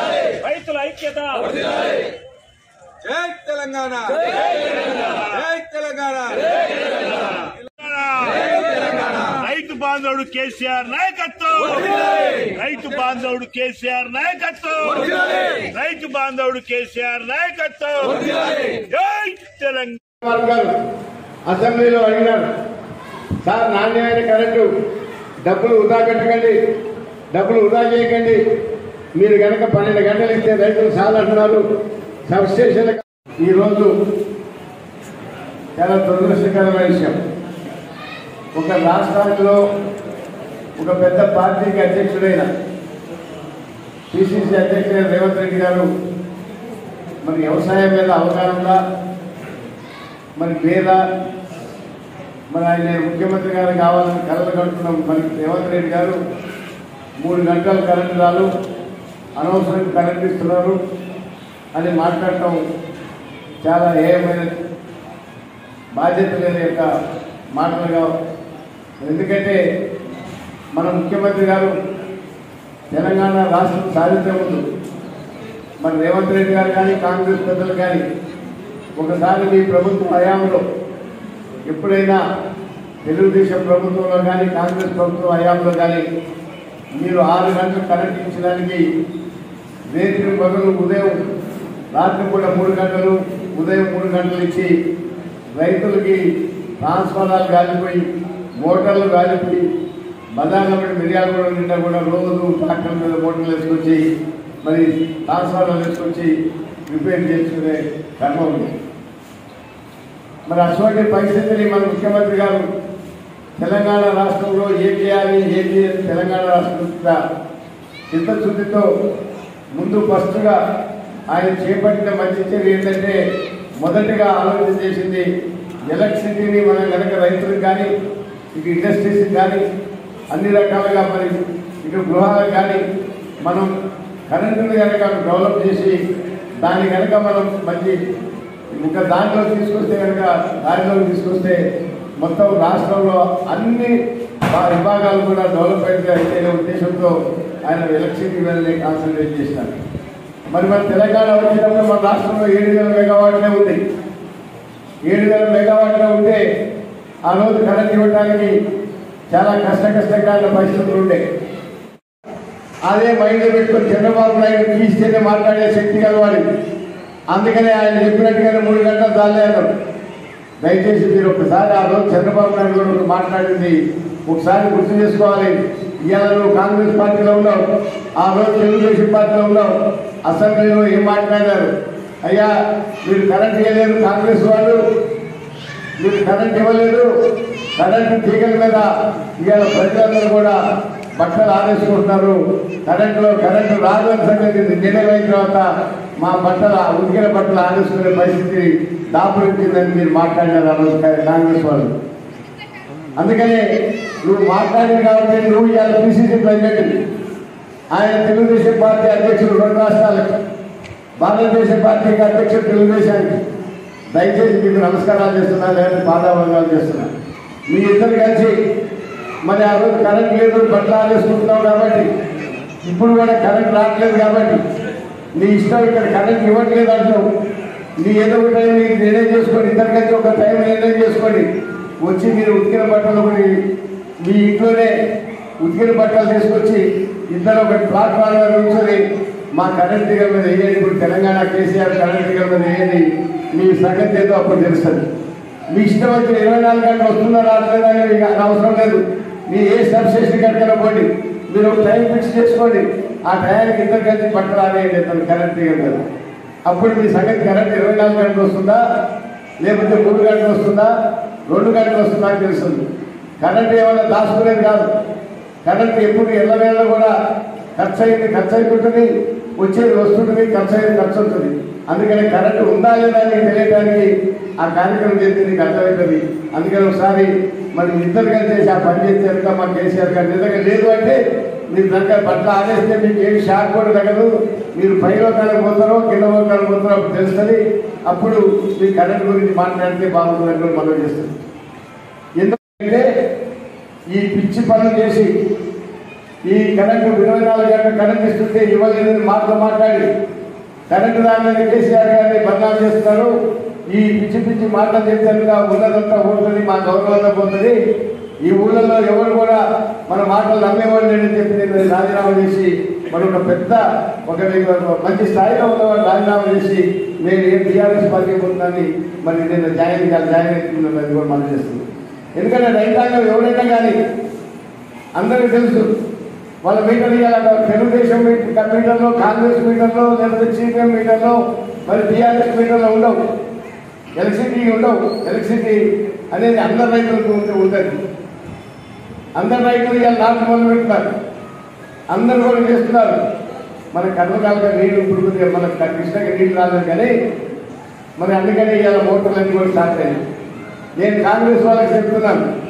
రైతుల ఐక్యత జై తెలంగాణ జై తెలంగాణ రైతు బాంధవుడు కేసీఆర్ నాయకత్వం రైతు బాంధవుడు కేసీఆర్ నాయకత్వం రైతు బాంధవుడు కేసీఆర్ నాయకత్వం జై తెలంగాణ కుమార్ గారు అసెంబ్లీలో అడిగినారు సార్ నాణ్యమైన కరెంటు డబ్బులు వృధా పెట్టకండి డబ్బులు వృధా చేయకండి మీరు కనుక పన్నెండు గంటలు ఇస్తే రైతులు చాలా అంటున్నారు సబ్స్టేషన్ ఈరోజు చాలా దురదృష్టకరమైన విషయం ఒక రాష్ట్రాల్లో ఒక పెద్ద పార్టీకి అధ్యక్షుడైన పిసిసి అధ్యక్షుడైన రేవంత్ రెడ్డి గారు మరి వ్యవసాయం మీద అవగాహన ఉందా మరి లేదా మరి ఆయన ముఖ్యమంత్రి గారు కావాలని కలలు కంటున్నాం మరి రేవంత్ రెడ్డి గారు మూడు గంటలు కరెంటు రాలు అనవసరం కరెంట్ ఇస్తున్నారు అని మాట్లాడటం చాలా ఏమైన బాధ్యత లేని యొక్క మాటలుగా ఎందుకంటే మన ముఖ్యమంత్రి గారు తెలంగాణ రాష్ట్రం సాధించే ముందు మరి రేవంత్ రెడ్డి గారు కానీ కాంగ్రెస్ పెద్దలు కానీ ఒకసారి మీ ప్రభుత్వ హయాంలో ఎప్పుడైనా తెలుగుదేశం ప్రభుత్వంలో కానీ కాంగ్రెస్ ప్రభుత్వం హయాంలో కానీ మీరు ఆరు గంటలు కరెంట్ ఇచ్చడానికి రేత్రి పగలు ఉదయం రాత్రి కూడా మూడు గంటలు ఉదయం మూడు గంటలు ఇచ్చి రైతులకి ట్రాన్స్ఫార్మర్లు కాలిపోయి మోటార్లు కాలిపోయి బదానపడి మిర్యాలగూడ నిండా కూడా రోజు ట్రాక్టర్ మీద మోటార్లు వేసుకొచ్చి మరి ట్రాన్స్ఫార్మర్లు వేసుకొచ్చి రిపేర్ చేసుకునే కర్మ ఉంది మరి అటువంటి పరిస్థితిని మన ముఖ్యమంత్రి గారు తెలంగాణ రాష్ట్రంలో ఏం చేయాలి ఏం చేయాలి తెలంగాణ రాష్ట్రం చిత్తశుద్ధితో ముందు ఫస్ట్గా ఆయన చేపట్టిన మంచి చర్య ఏంటంటే మొదటిగా ఆలోచన చేసింది ఎలక్ట్రిసిటీని మనం కనుక రైతులకు కానీ ఇటు ఇండస్ట్రీస్కి కానీ అన్ని రకాలుగా మరి ఇటు గృహాలకు కానీ మనం కరెంటుని కనుక డెవలప్ చేసి దాన్ని కనుక మనం మంచి ఇంకా దాంట్లో తీసుకొస్తే కనుక దారిలోకి తీసుకొస్తే మొత్తం రాష్ట్రంలో అన్ని వా- విభాగాలు కూడా డెవలప్మెంట్ అయితే ఉద్దేశంతో ఆయన ఎలక్ట్రిసిటీ మీదనే కాన్సన్ట్రేట్ చేసినారు మరి మన తెలంగాణ వచ్చినప్పుడు మన రాష్ట్రంలో ఏడు వేల మెగావాట్లే ఉంది ఏడు వేల మెగావాట్లే ఉంటే ఆ రోజు కరెంట్ ఇవ్వడానికి చాలా కష్ట కష్టకరమైన పరిస్థితులు ఉండే అదే మైండ్ పెట్టుకొని చంద్రబాబు నాయుడు తీస్తేనే మాట్లాడే శక్తి కలవాడి అందుకనే ఆయన చెప్పినట్టుగానే మూడు గంటలు చాలేదు దయచేసి మీరు ఒకసారి ఆ రోజు చంద్రబాబు నాయుడు గారు ఒకటి మాట్లాడింది ఒకసారి గుర్తు చేసుకోవాలి ఇవాళ నువ్వు కాంగ్రెస్ పార్టీలో ఉన్నావు ఆ రోజు తెలుగుదేశం పార్టీలో ఉన్నావు అసెంబ్లీలో ఏం మాట్లాడారు అయ్యా మీరు కరెంట్ ఇవ్వలేరు కాంగ్రెస్ వాళ్ళు మీరు కరెంట్ ఇవ్వలేదు కరెంట్ తీగల మీద ఇవాళ ప్రజలందరూ కూడా బట్టలు ఆదేశిస్తున్నారు కరెంట్లో కరెంటు రాదు అని సంగతి నిర్ణయమైన తర్వాత మా బట్టల ఉతికిన బట్టలు ఆదేశించుకునే పరిస్థితి దాపురించిందని మీరు మాట్లాడినారు ఆ రోజు కాంగ్రెస్ వాళ్ళు అందుకని నువ్వు మాట్లాడింది కాబట్టి నువ్వు ఇవాళ పిసిసి ప్రెసిడెంట్ ఆయన తెలుగుదేశం పార్టీ అధ్యక్షుడు రెండు రాష్ట్రాలకు భారతదేశం పార్టీకి అధ్యక్షుడు తెలుగుదేశానికి దయచేసి మీకు నమస్కారాలు చేస్తున్నా లేదా పాదాభంగాలు చేస్తున్నా మీ ఇద్దరు కలిసి మరి ఆ రోజు కరెంట్ లేదు బట్టలు ఆడేసుకుంటున్నావు కాబట్టి ఇప్పుడు కూడా కరెంట్ రావట్లేదు కాబట్టి నీ ఇష్టం ఇక్కడ కరెంట్ ఇవ్వట్లేదు అంటావు నీ ఏదో ఒక టైం నీకు నిర్ణయం చేసుకోండి ఇద్దరు కలిసి ఒక టైం నిర్ణయం చేసుకోండి వచ్చి మీరు ఉతికిన బట్టలు ఒకటి మీ ఇంట్లోనే ఉతికిన బట్టలు తీసుకొచ్చి ఇద్దరు ఒక ప్లాట్ఫామ్ మీద కూర్చొని మా కరెంట్ తీగల మీద వేయండి ఇప్పుడు తెలంగాణ కేసీఆర్ కరెంట్ తీగల మీద వేయండి మీ సంగతి ఏదో అప్పుడు తెలుస్తుంది మీ ఇష్టం వచ్చిన ఇరవై నాలుగు గంటలు వస్తుందా రావట్లేదా అనేది మీకు అవసరం లేదు మీ ఏ సబ్స్టేషన్ కట్టుకున్న పోండి మీరు ఒక టైం ఫిక్స్ చేసుకోండి ఆ టయానికి ఇద్దరు కలిసి బట్టలు ఆనేయండి ఇద్దరు కరెంట్ తీగల మీద అప్పుడు మీ సంగతి కరెంట్ ఇరవై నాలుగు గంటలు వస్తుందా లేకపోతే మూడు గంటలు వస్తుందా రెండు గంటలు వస్తుందా అని తెలుస్తుంది కరెంట్ ఏమైనా దాచుకునేది కాదు కరెంట్ ఎప్పుడు ఎల్లవేళ కూడా ఖర్చు అయింది ఖర్చు అయిపోతుంది వచ్చేది వస్తుంటుంది ఖర్చు అయ్యేది ఖర్చు అవుతుంది అందుకని కరెంట్ ఉందా లేదా అని తెలియడానికి ఆ కార్యక్రమం చేస్తే నీకు అర్థమవుతుంది అందుకని ఒకసారి మరి ఇద్దరు కలిసి చేసి ఆ పని చేస్తే మా కేసీఆర్ గారు నిజంగా లేదు అంటే మీరు దగ్గర బట్టలు ఆడేస్తే మీకు ఏమి షాక్ కూడా తగదు మీరు పై లోకాలకు పోతారో కింద లోకాలకు పోతారో అప్పుడు తెలుస్తుంది అప్పుడు మీ కరెంట్ గురించి మాట్లాడితే బాగుంటుందని కూడా మనం చేస్తుంది ఎందుకంటే ఈ పిచ్చి పనులు చేసి ఈ కరెంటు ఇరవై నాలుగు గంటల కరెంట్ ఇస్తుంటే ఇవ్వలేదని మాటలు మాట్లాడి కరెంటు దాని కేసీఆర్ గారిని బదనాలు చేస్తున్నారు ఈ పిచ్చి పిచ్చి మాటలు చెప్తారుగా ఉన్నదంతా పోతుంది మా గౌరవంతా పోతుంది ఈ ఊళ్ళలో ఎవరు కూడా మన మాటలు నమ్మేవాడు లేదని చెప్పి నేను రాజీనామా చేసి మరి ఒక పెద్ద ఒక మంచి స్థాయిలో ఉన్నవాడు రాజీనామా చేసి నేను ఏ టీఆర్ఎస్ పార్టీ పోతుందని మరి నేను జాయిన్ చేయాలి జాయిన్ అవుతుందని కూడా మనం చేస్తుంది ఎందుకంటే రైతాంగం ఎవరైనా కానీ అందరికీ తెలుసు వాళ్ళ మీటర్ ఇవ్వాలంట తెలుగుదేశం మీటర్ మీటర్లో కాంగ్రెస్ మీటర్లో లేకపోతే సిపిఎం మీటర్లో మరి టీఆర్ఎస్ మీటర్లో ఉండవు ఎలక్ట్రిసిటీ ఉండవు ఎలక్ట్రిసిటీ అనేది అందరి రైతులకు ఉంటే ఉంటుంది అందరి రైతులు ఇవాళ నాటు మొదలు పెడుతున్నారు అందరు కూడా చేస్తున్నారు మన కర్మకాలుగా నీళ్లు ఇప్పుడు కొద్దిగా మన కృష్ణకి నీళ్లు రాలేదు కానీ మరి అందుకని ఇవాళ మోటార్లన్నీ కూడా స్టార్ట్ అయ్యాయి నేను కాంగ్రెస్ వాళ్ళకి చెప్తున్నాను